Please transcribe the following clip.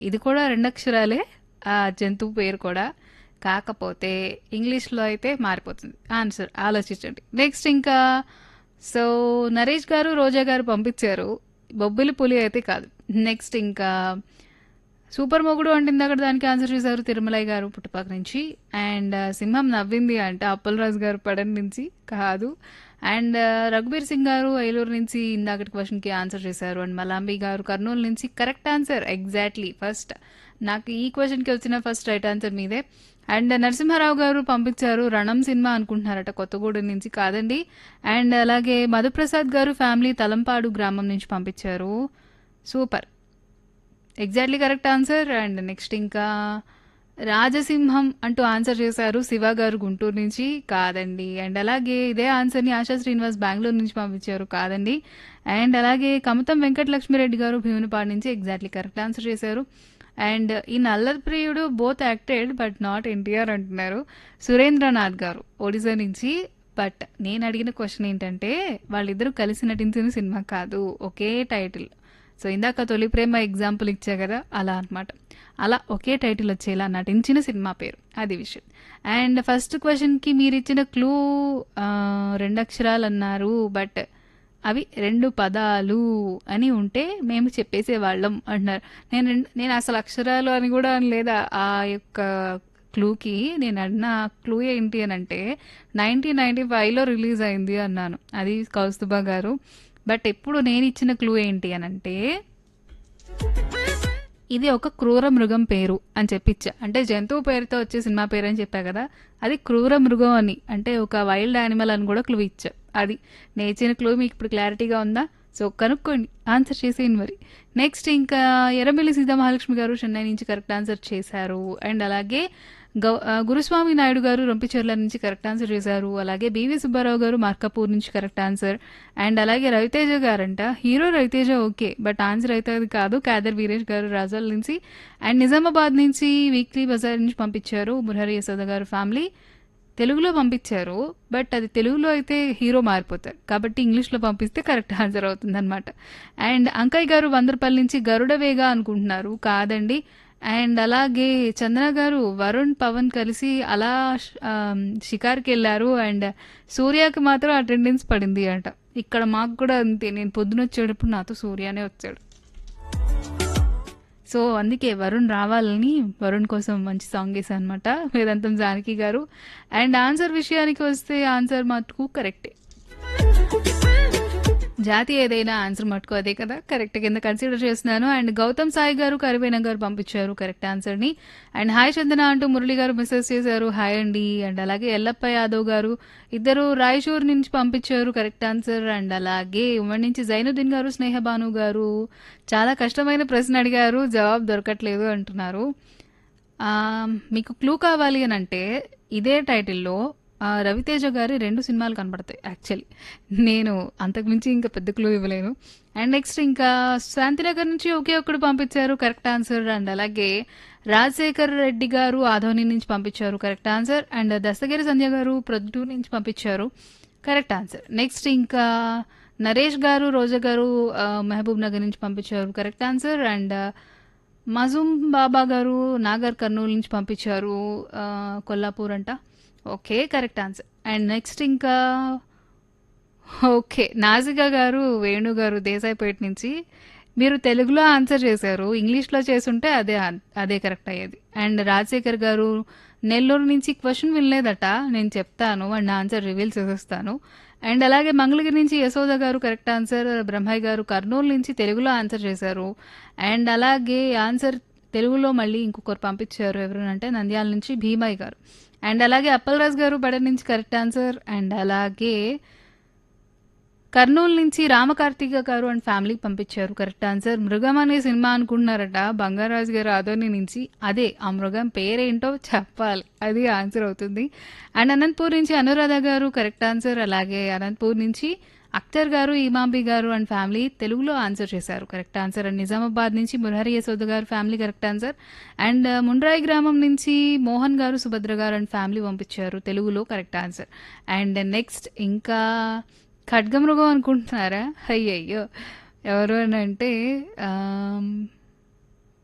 ఇది కూడా రెండక్షరాలే ఆ జంతువు పేరు కూడా కాకపోతే ఇంగ్లీష్లో అయితే మారిపోతుంది ఆన్సర్ ఆలోచించండి నెక్స్ట్ ఇంకా సో నరేష్ గారు రోజా గారు పంపించారు బొబ్బిలి పులి అయితే కాదు నెక్స్ట్ ఇంకా సూపర్ మొగుడు అంటే ఇందాక దానికి ఆన్సర్ చేశారు తిరుమలయ్య గారు పుట్టుపక్క నుంచి అండ్ సింహం నవ్వింది అంటే అప్పలరాజు గారు పడన్ నుంచి కాదు అండ్ రఘుబీర్ సింగ్ గారు ఐలూరు నుంచి ఇందాకటి క్వశ్చన్కి ఆన్సర్ చేశారు అండ్ మలాంబి గారు కర్నూలు నుంచి కరెక్ట్ ఆన్సర్ ఎగ్జాక్ట్లీ ఫస్ట్ నాకు ఈ క్వశ్చన్కి వచ్చిన ఫస్ట్ రైట్ ఆన్సర్ మీదే అండ్ నరసింహారావు గారు పంపించారు రణం సినిమా అనుకుంటున్నారట కొత్తగూడెం నుంచి కాదండి అండ్ అలాగే మధుప్రసాద్ గారు ఫ్యామిలీ తలంపాడు గ్రామం నుంచి పంపించారు super exactly correct answer and next ఇంకా రాజసింహం అంటూ ఆన్సర్ చేశారు శివ గారు గుంటూరు నుంచి కాదండి అండ్ అలాగే ఇదే ఆన్సర్ని ఆశా శ్రీనివాస్ బెంగళూరు నుంచి పంపించారు కాదండి అండ్ అలాగే కమతం వెంకటలక్ష్మిరెడ్డి గారు భీమునిపాడు నుంచి ఎగ్జాక్ట్లీ కరెక్ట్ ఆన్సర్ చేశారు అండ్ ఈ నల్లర్ ప్రియుడు both acted but not NTR అంటున్నారు సురేంద్రనాథ్ గారు ఒడిశా నుంచి బట్ నేను అడిగిన క్వశ్చన్ ఏంటంటే వాళ్ళిద్దరూ కలిసి నటించిన సినిమా కాదు ఒకే టైటిల్ సో ఇందాక తొలి ప్రేమ ఎగ్జాంపుల్ ఇచ్చా కదా అలా అనమాట అలా ఒకే టైటిల్ వచ్చేలా నటించిన సినిమా పేరు అది విషయం అండ్ ఫస్ట్ క్వశ్చన్కి మీరు ఇచ్చిన క్లూ రెండు అక్షరాలు అన్నారు బట్ అవి రెండు పదాలు అని ఉంటే మేము చెప్పేసేవాళ్ళం అంటున్నారు నేను రెండు- నేను అసలు అక్షరాలు అని కూడా లేదా ఆ యొక్క క్లూకి నేను అడిగిన క్లూ ఏంటి అని అంటే నైన్టీన్ నైన్టీ ఫైవ్లో రిలీజ్ అయింది అన్నాను అది కౌస్తుభా గారు బట్ ఎప్పుడు నేను ఇచ్చిన క్లూ ఏంటి అని అంటే ఇది ఒక క్రూర మృగం పేరు అని చెప్పిచ్చా అంటే జంతువు పేరుతో వచ్చే సినిమా పేరు అని చెప్పా కదా అది క్రూర మృగం అని అంటే ఒక వైల్డ్ యానిమల్ అని కూడా క్లూ ఇచ్చా అది నేను ఇచ్చిన క్లూ మీకు ఇప్పుడు క్లారిటీగా ఉందా సో కనుక్కోండి ఆన్సర్ చేసేయండి మరి నెక్స్ట్ ఇంకా ఎర్రమిల్లి సీతామహాలక్ష్మి గారు చెన్నై నుంచి కరెక్ట్ ఆన్సర్ చేశారు అండ్ అలాగే గౌ ఆ, గురుస్వామి నాయుడు గారు రొంపిచెర్ల నుంచి కరెక్ట్ ఆన్సర్ చేశారు అలాగే బివి సుబ్బారావు గారు మార్కాపూర్ నుంచి కరెక్ట్ ఆన్సర్ అండ్ అలాగే రవితేజ గారంట hero Raviteja okay but answer అయితే అది కాదు కాదర్ వీరేష్ గారు రాజాల్ నుంచి అండ్ నిజామాబాద్ నుంచి వీక్లీ బజార్ నుంచి పంపించారు మురహరి యశోద గారు ఫ్యామిలీ తెలుగులో పంపించారు బట్ అది తెలుగులో అయితే హీరో మారిపోతారు కాబట్టి ఇంగ్లీష్లో పంపిస్తే కరెక్ట్ ఆన్సర్ అవుతుంది అనమాట అండ్ అంకయ్య గారు వందరపల్లి నుంచి గరుడ వేగ అనుకుంటున్నారు కాదండి అండ్ అలాగే చందన గారు వరుణ్ పవన్ కలిసి అలా ఆ, షికార్కి వెళ్ళారు అండ్ సూర్యకి మాత్రం అటెండెన్స్ పడింది అంట ఇక్కడ మాకు కూడా అంతే నేను పొద్దున వచ్చేటప్పుడు నాతో సూర్యనే వచ్చాడు సో అందుకే వరుణ్ రావాలని వరుణ్ కోసం మంచి సాంగ్ వేసాను అనమాట వేదాంతం జానకి గారు అండ్ ఆన్సర్ విషయానికి వస్తే ఆన్సర్ మటుకు కరెక్టే జాతి ఏదైనా ఆన్సర్ మటుకు అదే కదా కరెక్ట్ కింద కన్సిడర్ చేస్తున్నాను అండ్ గౌతమ్ సాయి గారు కరివేన గారు పంపించారు కరెక్ట్ ఆన్సర్ని అండ్ హాయ్ చందన అంటూ మురళి గారు మెసేజ్ చేశారు హాయ్ అండి అండ్ అలాగే ఎల్లప్ప యాదవ్ గారు ఇద్దరు రాయచూర్ నుంచి పంపించారు కరెక్ట్ ఆన్సర్ అండ్ అలాగే ఉమ్మడి నుంచి జైనుద్దీన్ గారు స్నేహ భాను గారు చాలా కష్టమైన ప్రశ్న అడిగారు జవాబు దొరకట్లేదు అంటున్నారు ఆ, మీకు క్లూ కావాలి అని అంటే ఇదే టైటిల్లో ఆ, రవితేజ గారి రెండు సినిమాలు కనబడతాయి యాక్చువల్లీ నేను అంతకుమించి ఇంకా పెద్ద క్లూ ఇవ్వలేను అండ్ నెక్స్ట్ ఇంకా శాంతినగర్ నుంచి ఒకే ఒక్కడు పంపించారు కరెక్ట్ ఆన్సర్ అండ్ అలాగే రాజశేఖర్ రెడ్డి గారు ఆధోని నుంచి పంపించారు correct answer and Dastagiri Sandhya garu ప్రొద్దు నుంచి పంపించారు కరెక్ట్ ఆన్సర్ నెక్స్ట్ ఇంకా నరేష్ గారు రోజా గారు ఆ, మహబూబ్ నగర్ నుంచి పంపించారు correct answer and Majoom Baba garu Nagarkurnool నుంచి పంపించారు ఆ, కొల్లాపూర్ అంట okay correct answer and next ఇంకా ఓకే నాజికా గారు వేణు గారు దేశాయిపేట నుంచి మీరు తెలుగులో ఆన్సర్ చేశారు ఇంగ్లీష్లో చేసుంటే అదే ఆన్- అదే కరెక్ట్ అయ్యేది అండ్ రాజశేఖర్ గారు నెల్లూరు నుంచి క్వశ్చన్ వినలేదట నేను చెప్తాను అండ్ ఆన్సర్ రివీల్ చేసేస్తాను అండ్ అలాగే మంగళగిరి నుంచి యశోద గారు కరెక్ట్ ఆన్సర్ బ్రహ్మయ్య గారు కర్నూలు నుంచి తెలుగులో ఆన్సర్ చేశారు అండ్ అలాగే ఆన్సర్ తెలుగులో మళ్ళీ ఇంకొకరు పంపించారు ఎవరంటే నంద్యాల నుంచి భీమయ్య గారు అండ్ అలాగే అప్పలరాజు గారు బడ నుంచి కరెక్ట్ ఆన్సర్ అండ్ అలాగే కర్నూలు నుంచి రామకార్తిక గారు అండ్ ఫ్యామిలీ పంపించారు కరెక్ట్ ఆన్సర్ మృగం అనే సినిమా అనుకుంటున్నారట బంగారాజు గారు ఆదోని నుంచి అదే ఆ మృగం పేరేంటో చెప్పాలి అది ఆన్సర్ అవుతుంది అండ్ అనంతపూర్ నుంచి అనురాధ గారు కరెక్ట్ ఆన్సర్ అలాగే అనంతపూర్ నుంచి అఖ్తర్ గారు ఇమాంబి గారు అండ్ ఫ్యామిలీ తెలుగులో ఆన్సర్ చేశారు కరెక్ట్ ఆన్సర్ అండ్ నిజామాబాద్ నుంచి Murahari Yashoda garu family correct answer and Munrayi గ్రామం నుంచి మోహన్ గారు సుభద్ర గారు అండ్ ఫ్యామిలీ పంపించారు తెలుగులో కరెక్ట్ ఆన్సర్ అండ్ నెక్స్ట్ ఇంకా ఖడ్గమృగం అనుకుంటున్నారా అయ్యయ్యో ఎవరు అని అంటే ఆమ్,